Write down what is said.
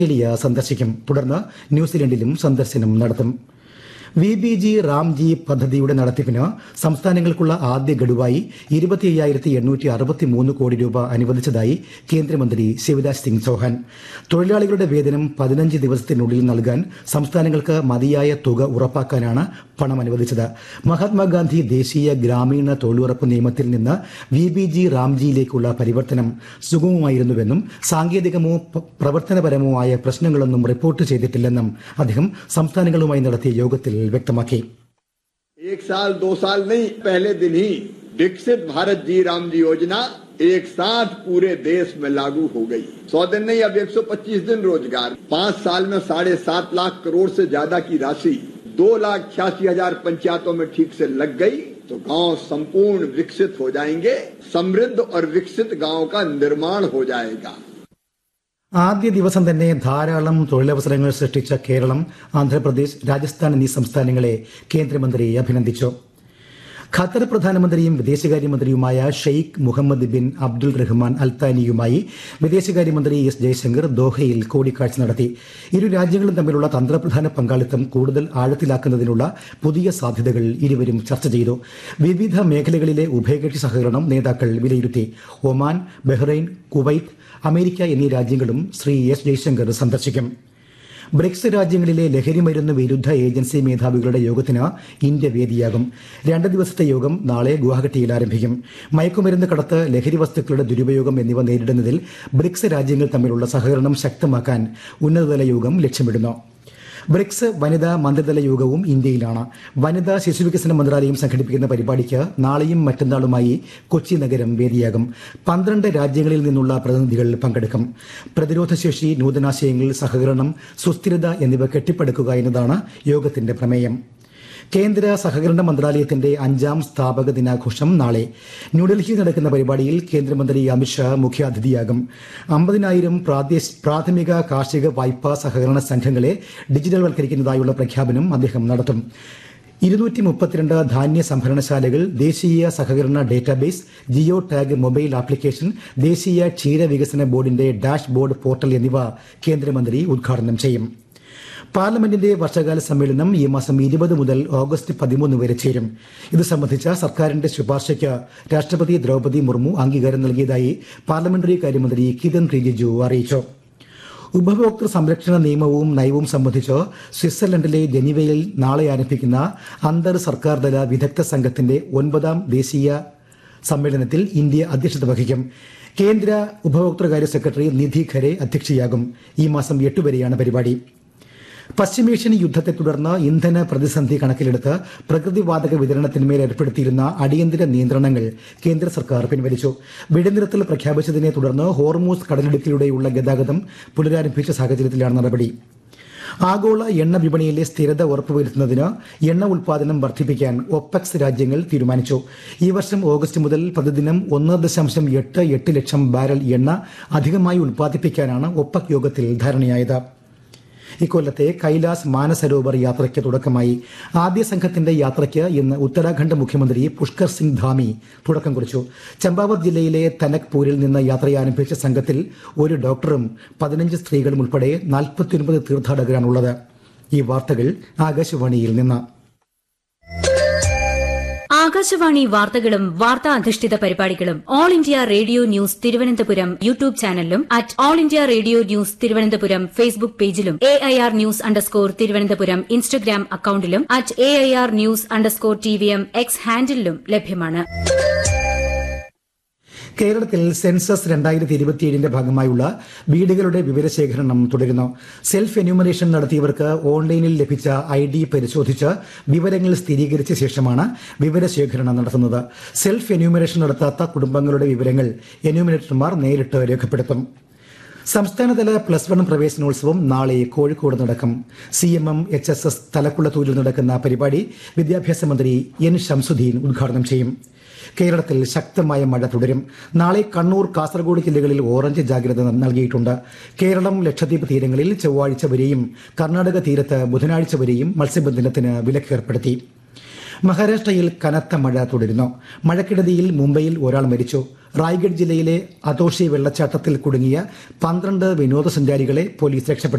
Australia സന്ദർശിക്കും തുടർന്ന് ന്യൂസിലൻഡിലും സന്ദർശനം നടത്തും വി ബി ജി റാംജി പദ്ധതിയുടെ നടത്തിപ്പിന് സംസ്ഥാനങ്ങൾക്കുള്ള ആദ്യ ഗഡുവായി ഇരുപത്തി അയ്യായിരത്തി എണ്ണൂറ്റി അറുപത്തി മൂന്ന് കോടി രൂപ അനുവദിച്ചതായി കേന്ദ്രമന്ത്രി ശിവരാജ് സിംഗ് ചൌഹാൻ തൊഴിലാളികളുടെ വേതനം പതിനഞ്ച് ദിവസത്തിനുള്ളിൽ നൽകാൻ സംസ്ഥാനങ്ങൾക്ക് മതിയായ തുക ഉറപ്പാക്കാനാണ് പണം അനുവദിച്ചത് മഹാത്മാഗാന്ധി ദേശീയ ഗ്രാമീണ തൊഴിലുറപ്പ് നിയമത്തിൽ നിന്ന് വി ബി ജി റാംജിയിലേക്കുള്ള പരിവർത്തനം സുഗമമായിരുന്നുവെന്നും സാങ്കേതികമോ പ- പ്രവർത്തനപരമോ ആയ പ്രശ്നങ്ങളൊന്നും റിപ്പോർട്ട് ചെയ്തിട്ടില്ലെന്നും അദ്ദേഹം സംസ്ഥാനങ്ങളുമായി നടത്തിയ യോഗത്തിൽ വ്യക്തമാക്കി एक साल दो साल नहीं पहले दिन ही विकसित भारत जी राम जी योजना एक साथ पूरे देश में लागू हो गई सौ दिन नहीं अब 125 दिन रोजगार पाँच साल में साढ़े सात लाख करोड़ से ज्यादा की राशि दो लाख छियासी हजार पंचायतों में ठीक से लग गई तो गांव संपूर्ण विकसित हो जाएंगे समृद्ध और विकसित गांव का निर्माण हो जाएगा ആദ്യ ദിവസം തന്നെ ധാരാളം തൊഴിലവസരങ്ങൾ സൃഷ്ടിച്ച കേരളം ആന്ധ്രാപ്രദേശ് രാജസ്ഥാൻ എന്നീ സംസ്ഥാനങ്ങളെ കേന്ദ്രമന്ത്രി അഭിനന്ദിച്ചു ഖത്തർ പ്രധാനമന്ത്രിയും വിദേശകാര്യമന്ത്രിയുമായ Sheikh Mohammed bin Abdul Rahman അൽത്താനിയുമായി വിദേശകാര്യമന്ത്രി എസ് ജയശങ്കർ ദോഹയിൽ കൂടിക്കാഴ്ച നടത്തി ഇരു രാജ്യങ്ങളും തമ്മിലുള്ള തന്ത്രപ്രധാന പങ്കാളിത്തം കൂടുതൽ ആഴത്തിലാക്കുന്നതിനുള്ള പുതിയ സാധ്യതകൾ ഇരുവരും ചർച്ച ചെയ്തു വിവിധ മേഖലകളിലെ ഉഭയകക്ഷി സഹകരണം നേതാക്കൾ വിലയിരുത്തി ഒമാൻ ബഹ്റൈൻ കുവൈറ്റ് അമേരിക്ക എന്നീ രാജ്യങ്ങളും ശ്രീ എസ് ജയശങ്കർ സന്ദർശിക്കും ബ്രിക്സ് രാജ്യങ്ങളിലെ ലഹരി മരുന്ന് വിരുദ്ധ ഏജൻസി മേധാവികളുടെ യോഗത്തിന് ഇന്ത്യ വേദിയാകും രണ്ട് ദിവസത്തെ യോഗം നാളെ ഗുവാഹട്ടിയിൽ ആരംഭിക്കും മയക്കുമരുന്ന് കടത്ത് ലഹരി വസ്തുക്കളുടെ ദുരുപയോഗം എന്നിവ നേരിടുന്നതിൽ ബ്രിക്സ് രാജ്യങ്ങൾ തമ്മിലുള്ള സഹകരണം ശക്തമാക്കാൻ ഉന്നതതല യോഗം ലക്ഷ്യമിടുന്നു ബ്രിക്സ് വനിതാ മന്ത്രിതല യോഗവും ഇന്ത്യയിലാണ് വനിതാ ശിശുവികസന മന്ത്രാലയം സംഘടിപ്പിക്കുന്ന പരിപാടിക്ക് നാളെയും മറ്റന്നാളുമായി കൊച്ചി നഗരം വേദിയാകും പന്ത്രണ്ട് രാജ്യങ്ങളിൽ നിന്നുള്ള പ്രതിനിധികൾ പങ്കെടുക്കും പ്രതിരോധശേഷി നൂതനാശയങ്ങൾ സഹകരണം സുസ്ഥിരത എന്നിവ കെട്ടിപ്പടുക്കുക എന്നതാണ് യോഗത്തിന്റെ പ്രമേയം കേന്ദ്ര സഹകരണ മന്ത്രാലയത്തിന്റെ അഞ്ചാം സ്ഥാപക ദിനാഘോഷം നാളെ ന്യൂഡൽഹിയിൽ നടക്കുന്ന പരിപാടിയിൽ കേന്ദ്രമന്ത്രി അമിത്ഷാ മുഖ്യാതിഥിയാകും അമ്പതിനായിരം പ്രാദേശ് പ്രാഥമിക കാർഷിക വായ്പാ സഹകരണ സംഘങ്ങളെ ഡിജിറ്റൽവൽക്കരിക്കുന്നതായുള്ള പ്രഖ്യാപനം അദ്ദേഹം നടത്തും ഇരുന്നൂറ്റി മുപ്പത്തിരണ്ട് ധാന്യ സംഭരണശാലകൾ ദേശീയ സഹകരണ database geo tag mobile application ദേശീയ ക്ഷീര വികസന ബോർഡിന്റെ ഡാഷ് ബോർഡ് പോർട്ടൽ എന്നിവ കേന്ദ്രമന്ത്രി ഉദ്ഘാടനം ചെയ്യും പാർലമെന്റിന്റെ വർഷകാല സമ്മേളനം ഈ മാസം ഇരുപത് മുതൽ ഓഗസ്റ്റ് പതിമൂന്ന് വരെ ചേരും ഇത് സംബന്ധിച്ച സർക്കാരിന്റെ ശുപാർശയ്ക്ക് രാഷ്ട്രപതി ദ്രൗപദി മുർമു അംഗീകാരം നൽകിയതായി പാർലമെന്ററി കാര്യമന്ത്രി കിരൺ റിജിജു അറിയിച്ചു ഉപഭോക്തൃ സംരക്ഷണ നിയമവും നയവും സംബന്ധിച്ച് സ്വിറ്റ്സർലൻഡിലെ ജനീവയിൽ നാളെ ആരംഭിക്കുന്ന അന്തർ സർക്കാർ തല വിദഗ്ധ സംഘത്തിന്റെ ഒൻപതാം ദേശീയ സമ്മേളനത്തിൽ ഇന്ത്യ അധ്യക്ഷത വഹിക്കും കേന്ദ്ര ഉപഭോക്തൃകാര്യ സെക്രട്ടറി നിധി ഖരെ അധ്യക്ഷയാകും ഈ മാസം എട്ട് വരെയാണ് പരിപാടി പശ്ചിമേഷ്യൻ യുദ്ധത്തെ തുടർന്ന് ഇന്ധന പ്രതിസന്ധി കണക്കിലെടുത്ത് പ്രകൃതിവാതക വിതരണത്തിന്മേൽ ഏർപ്പെടുത്തിയിരുന്ന അടിയന്തര നിയന്ത്രണങ്ങൾ കേന്ദ്ര സർക്കാർ പിൻവലിച്ചു വെടിനിർത്തൽ പ്രഖ്യാപിച്ചതിനെ തുടർന്ന് ഹോർമൂസ് കടലിടുക്കിലൂടെയുള്ള ഗതാഗതം പുനരാരംഭിച്ച സാഹചര്യത്തിലാണ് നടപടി ആഗോള എണ്ണ വിപണിയിലെ സ്ഥിരത ഉറപ്പുവരുത്തുന്നതിന് എണ്ണ ഉൽപാദനം വർദ്ധിപ്പിക്കാൻ ഒപെക്സ് രാജ്യങ്ങൾ തീരുമാനിച്ചു ഈ വർഷം ഓഗസ്റ്റ് മുതൽ പ്രതിദിനം ഒന്ന് ദശാംശം എട്ട് എട്ട് ലക്ഷം ബാരൽ എണ്ണ അധികമായി ഉൽപ്പാദിപ്പിക്കാനാണ് ഒപെക് യോഗത്തിൽ ധാരണയായത് ഇക്കൊല്ലത്തെ കൈലാസ് മാനസരോവർ യാത്രയ്ക്ക് തുടക്കമായി ആദ്യ സംഘത്തിന്റെ യാത്രയ്ക്ക് ഇന്ന് ഉത്തരാഖണ്ഡ് മുഖ്യമന്ത്രി പുഷ്കർ സിംഗ് ധാമി തുടക്കം കുറിച്ചു ചമ്പാവത് ജില്ലയിലെ തനക്പൂരിൽ നിന്ന് യാത്രയാരംഭിച്ച സംഘത്തിൽ ഒരു ഡോക്ടറും പതിനഞ്ച് സ്ത്രീകളും ഉൾപ്പെടെ നാൽപ്പത്തിയൊൻപത് തീർത്ഥാടകരാണുള്ളത് ഈ വാർത്തകൾ ആകാശവാണിയിൽ നിന്ന് ആകാശവാണി വാർത്തകളും വാർത്താ അധിഷ്ഠിത പരിപാടികളും All India Radio news Thiruvananthapuram YouTube ചാനലിലും at All India Radio news Thiruvananthapuram Facebook പേജിലും A I R news underscore Thiruvananthapuram Instagram അക്കൌണ്ടിലും at A I R news underscore T V M X ഹാൻഡിലും ലഭ്യമാണ് കേരളത്തിൽ സെൻസസ് രണ്ടായിരത്തി ഇരുപത്തിയേഴിന്റെ ഭാഗമായുള്ള വീടുകളുടെ വിവരശേഖരണം തുടരുന്നു സെൽഫ് എന്യൂമറേഷൻ നടത്തിയവർക്ക് ഓൺലൈനിൽ ലഭിച്ച ഐ ഡി പരിശോധിച്ച് വിവരങ്ങൾ സ്ഥിരീകരിച്ച ശേഷമാണ് വിവരശേഖരണം നടത്തുന്നത് സെൽഫ് എന്യൂമറേഷൻ നടത്താത്ത കുടുംബങ്ങളുടെ വിവരങ്ങൾ എന്യൂമറേറ്റർമാർ നേരിട്ട് രേഖപ്പെടുത്തും സംസ്ഥാനതല പ്ലസ് വൺ പ്രവേശനോത്സവം നാളെ കോഴിക്കോട് നടക്കും C M M H S S തലക്കുളത്തൂരിൽ നടക്കുന്ന പരിപാടി വിദ്യാഭ്യാസ മന്ത്രി എൻ ഷംസുദ്ദീൻ ഉദ്ഘാടനം ചെയ്യും കേരളത്തിൽ ശക്തമായ മഴ തുടരും നാളെ കണ്ണൂർ കാസർഗോഡ് ജില്ലകളിൽ ഓറഞ്ച് ജാഗ്രത നൽകിയിട്ടുണ്ട് കേരളം ലക്ഷദ്വീപ് തീരങ്ങളിൽ ചൊവ്വാഴ്ച വരെയും കർണാടക തീരത്ത് ബുധനാഴ്ച വരെയും മത്സ്യബന്ധനത്തിന് വിലക്കേർപ്പെടുത്തി മഹാരാഷ്ട്രയിൽ കനത്ത മഴ തുടരുന്നു മഴക്കെടുതിയിൽ മുംബൈയിൽ ഒരാൾ മരിച്ചു റായ്ഗഡ് ജില്ലയിലെ അതോഷി വെള്ളച്ചാട്ടത്തിൽ കുടുങ്ങിയ പന്ത്രണ്ട് വിനോദസഞ്ചാരികളെ പോലീസ് രക്ഷപ്പെടുത്തി